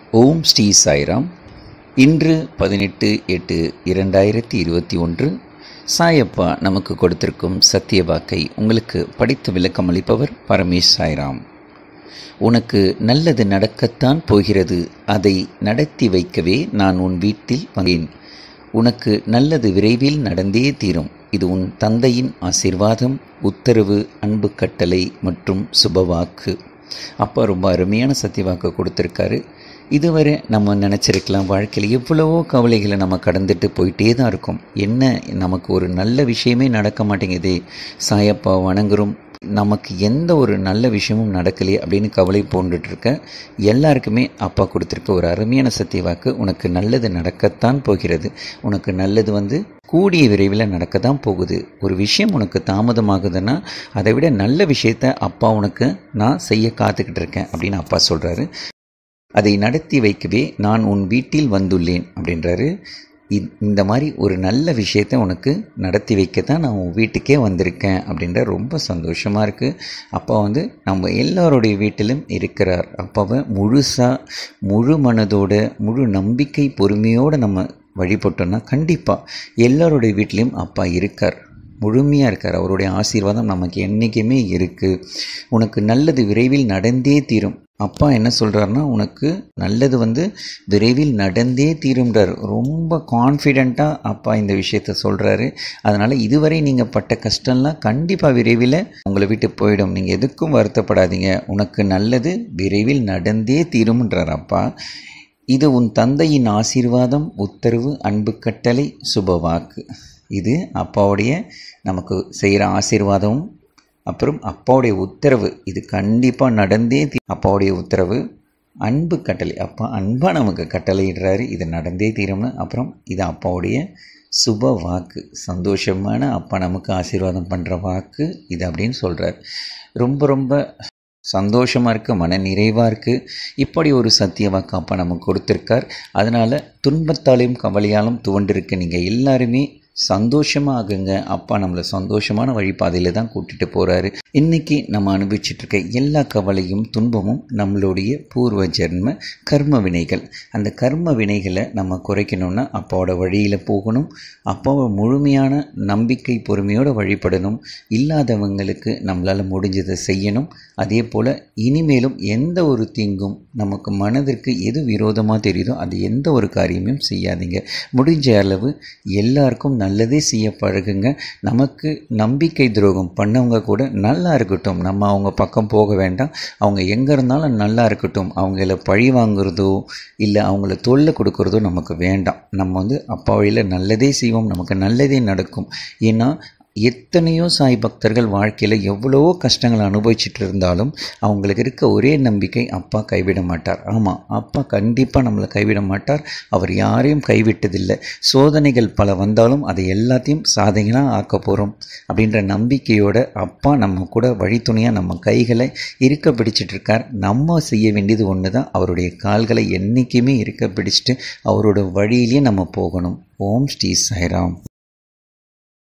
ஓம் ஸ்ரீ சாய்ராம் இன்று பதினெட்டு எட்டு இரண்டாயிரத்தி இருபத்தி ஒன்று சாயப்பா நமக்கு கொடுத்திருக்கும் சத்திய வாக்கை உங்களுக்கு படித்து விளக்கம் அளிப்பவர் பரமேஷ் சாய்ராம் உனக்கு நல்லது நடக்கத்தான் போகிறது அதை நடத்தி வைக்கவே நான் உன் வீட்டில் வந்தேன் உனக்கு நல்லது விரைவில் நடந்தே தீரும் இது உன் தந்தையின் ஆசிர்வாதம் உத்தரவு அன்பு கட்டளை மற்றும் சுபவாக்கு அப்பா ரொம்ப அருமையான சத்தியவாக்கு கொடுத்துருக்காரு இதுவரை நம்ம நினச்சிருக்கலாம் வாழ்க்கையில் எவ்வளவோ கவலைகளை நம்ம கடந்துட்டு போயிட்டே தான் இருக்கோம் என்ன நமக்கு ஒரு நல்ல விஷயமே நடக்க மாட்டேங்குதே சாயப்பா வணங்குறோம் நமக்கு எந்த ஒரு நல்ல விஷயமும் நடக்கலையே அப்படின்னு கவலை போண்டுட்டு இருக்க எல்லாருக்குமே அப்பா கொடுத்துருக்க ஒரு அருமையான சத்தியவாக்கு உனக்கு நல்லது நடக்கத்தான் போகிறது உனக்கு நல்லது வந்து கூடிய விரைவில் நடக்க தான் போகுது ஒரு விஷயம் உனக்கு தாமதமாகுதுன்னா அதை விட நல்ல விஷயத்த அப்பா உனக்கு நான் செய்ய காத்துக்கிட்டு இருக்கேன் அப்படின்னு அப்பா சொல்கிறாரு அதை நடத்தி வைக்கவே நான் உன் வீட்டில் வந்துள்ளேன் அப்படின்றாரு இந்த மாதிரி ஒரு நல்ல விஷயத்த உனக்கு நடத்தி வைக்கத்தான் நான் உன் வீட்டுக்கே வந்திருக்கேன் அப்படின்ற ரொம்ப சந்தோஷமாக இருக்குது அப்பா வந்து நம்ம எல்லாருடைய வீட்டிலும் இருக்கிறார் அப்பாவை முழுசாக முழு மனதோட முழு நம்பிக்கை பொறுமையோடு நம்ம வழிபட்டோம்னா கண்டிப்பாக எல்லாருடைய வீட்லேயும் அப்பா இருக்கார் முழுமையாக இருக்கார் அவருடைய ஆசீர்வாதம் நமக்கு என்றைக்குமே இருக்குது உனக்கு நல்லது விரைவில் நடந்தே தீரும் அப்பா என்ன சொல்கிறாருன்னா உனக்கு நல்லது வந்து விரைவில் நடந்தே தீரும்ன்றார் ரொம்ப கான்ஃபிடெண்ட்டாக அப்பா இந்த விஷயத்த சொல்கிறாரு அதனால் இதுவரை நீங்கள் பட்ட கஷ்டம்லாம் கண்டிப்பாக விரைவில் உங்களை விட்டு போயிடும் நீங்கள் எதுக்கும் வருத்தப்படாதீங்க உனக்கு நல்லது விரைவில் நடந்தே தீரும்ன்றார் அப்பா இது உன் தந்தையின் ஆசீர்வாதம் உத்தரவு அன்பு கட்டளை சுபவாக்கு இது அப்பாவுடைய நமக்கு செய்கிற ஆசீர்வாதமும் அப்புறம் அப்பாவுடைய உத்தரவு இது கண்டிப்பாக நடந்தே தீ அப்பாவுடைய உத்தரவு அன்பு கட்டளை அப்பா அன்பாக நமக்கு கட்டளையிடுறாரு இது நடந்தே தீரும்னு அப்புறம் இது அப்பாவுடைய சுப வாக்கு சந்தோஷமான அப்பா நமக்கு ஆசீர்வாதம் பண்ணுற வாக்கு இது அப்படின்னு சொல்கிறார் ரொம்ப ரொம்ப சந்தோஷமாக இருக்குது மன நிறைவாக இருக்குது இப்படி ஒரு சத்திய வாக்கு அப்பா நமக்கு கொடுத்துருக்கார் அதனால் துன்பத்தாலையும் கவலையாலும் துவண்டிருக்க நீங்கள் எல்லாருமே சந்தோஷமாகுங்க அப்பா நம்மளை சந்தோஷமான வழிபாதையில் தான் கூட்டிகிட்டு போகிறாரு இன்றைக்கி நம்ம அனுபவிச்சுட்டு இருக்க எல்லா கவலையும் துன்பமும் நம்மளுடைய பூர்வ ஜென்ம கர்ம வினைகள் அந்த கர்ம வினைகளை நம்ம குறைக்கணும்னா அப்பாவோட வழியில் போகணும் அப்பாவை முழுமையான நம்பிக்கை பொறுமையோடு வழிபடணும் இல்லாதவங்களுக்கு நம்மளால் முடிஞ்சதை செய்யணும் அதே போல் இனிமேலும் எந்த ஒரு தீங்கும் நமக்கு மனதிற்கு எது விரோதமாக தெரியுதோ அது எந்த ஒரு காரியமும் செய்யாதீங்க முடிஞ்ச அளவு எல்லாருக்கும் நல்லதே செய்ய பழகுங்க நமக்கு நம்பிக்கை துரோகம் பண்ணவங்க கூட நல்லா இருக்கட்டும் நம்ம அவங்க பக்கம் போக வேண்டாம் அவங்க எங்கே இருந்தாலும் நல்லா இருக்கட்டும் அவங்கள பழி வாங்குறதோ இல்லை அவங்கள தொல்லை கொடுக்குறதோ நமக்கு வேண்டாம் நம்ம வந்து அப்பா வழியில் நல்லதே செய்வோம் நமக்கு நல்லதே நடக்கும் ஏன்னா எத்தனையோ சாய் பக்தர்கள் வாழ்க்கையில் எவ்வளவோ கஷ்டங்களை அனுபவிச்சுட்டு இருந்தாலும் அவங்களுக்கு இருக்க ஒரே நம்பிக்கை அப்பா கைவிட மாட்டார் ஆமாம் அப்பா கண்டிப்பாக நம்மளை கைவிட மாட்டார் அவர் யாரையும் கைவிட்டதில்லை சோதனைகள் பல வந்தாலும் அதை எல்லாத்தையும் சாதனையாக ஆக்க போகிறோம் அப்படின்ற நம்பிக்கையோட அப்பா நம்ம கூட வழித்துணையாக நம்ம கைகளை இருக்க பிடிச்சிட்டு இருக்கார் நம்ம செய்ய வேண்டியது ஒன்று தான் அவருடைய கால்களை என்றைக்குமே இருக்க பிடிச்சிட்டு அவரோட வழியிலேயே நம்ம போகணும் ஓம் ஸ்ரீ சாய்ராம்